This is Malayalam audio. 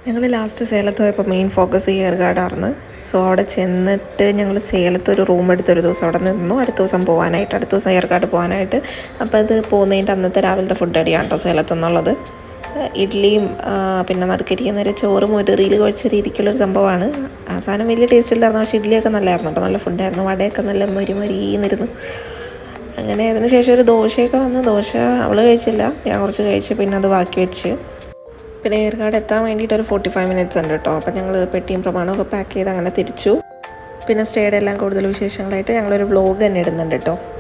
ഞങ്ങൾ ലാസ്റ്റ് സേലത്ത് പോയപ്പോൾ മെയിൻ ഫോക്കസ് ഏർഗാർഡായിരുന്നു സോ അവിടെ ചെന്നിട്ട് ഞങ്ങൾ സേലത്ത് ഒരു റൂം എടുത്തൊരു ദിവസം അവിടെ നിന്നു അടുത്ത ദിവസം പോകാനായിട്ട് അടുത്ത ദിവസം ഏർഗാർഡ് പോകാനായിട്ട് അപ്പോൾ അത് പോകുന്നതിൻ്റെ അന്നത്തെ രാവിലത്തെ ഫുഡ് അടിയാണ് കേട്ടോ സേലത്ത് എന്നുള്ളത് ഇഡ്ഡലിയും ആ, പിന്നെ നടുക്കരിക്കുന്ന ഒരു ചോറും ഒരു റീൽ കുഴച്ച രീതിക്കുള്ളൊരു സംഭവമാണ് ആ സാധനം വലിയ ടേസ്റ്റ് ഇല്ലായിരുന്നു പക്ഷേ ഇഡ്ഡലിയൊക്കെ നല്ലതായിരുന്നു കേട്ടോ നല്ല ഫുഡായിരുന്നു വടയൊക്കെ നല്ല മൊരി മൊരിന്നിരുന്നു അങ്ങനെ അതിന് ശേഷം ഒരു ദോശയൊക്കെ വന്ന് ദോശ അവൾ കഴിച്ചില്ല ഞാൻ കുറച്ച് കഴിച്ച് പിന്നെ അത് ബാക്കി വെച്ച് പിന്നെ ഏർക്കാട് എത്താൻ വേണ്ടിയിട്ട് ഒരു ഫോർട്ടി ഫൈവ് മിനിറ്റ്സ് ഉണ്ട് കേട്ടോ അപ്പം ഞങ്ങൾ പെട്ടിയും പ്രമാണമൊക്കെ പാക്ക് ചെയ്ത് അങ്ങനെ തിരിച്ചു പിന്നെ സ്റ്റേയുടെ എല്ലാം കൂടുതൽ വിശേഷങ്ങളായിട്ട് ഞങ്ങളൊരു വ്ലോഗ് തന്നെ ഇടുന്നുണ്ട് കേട്ടോ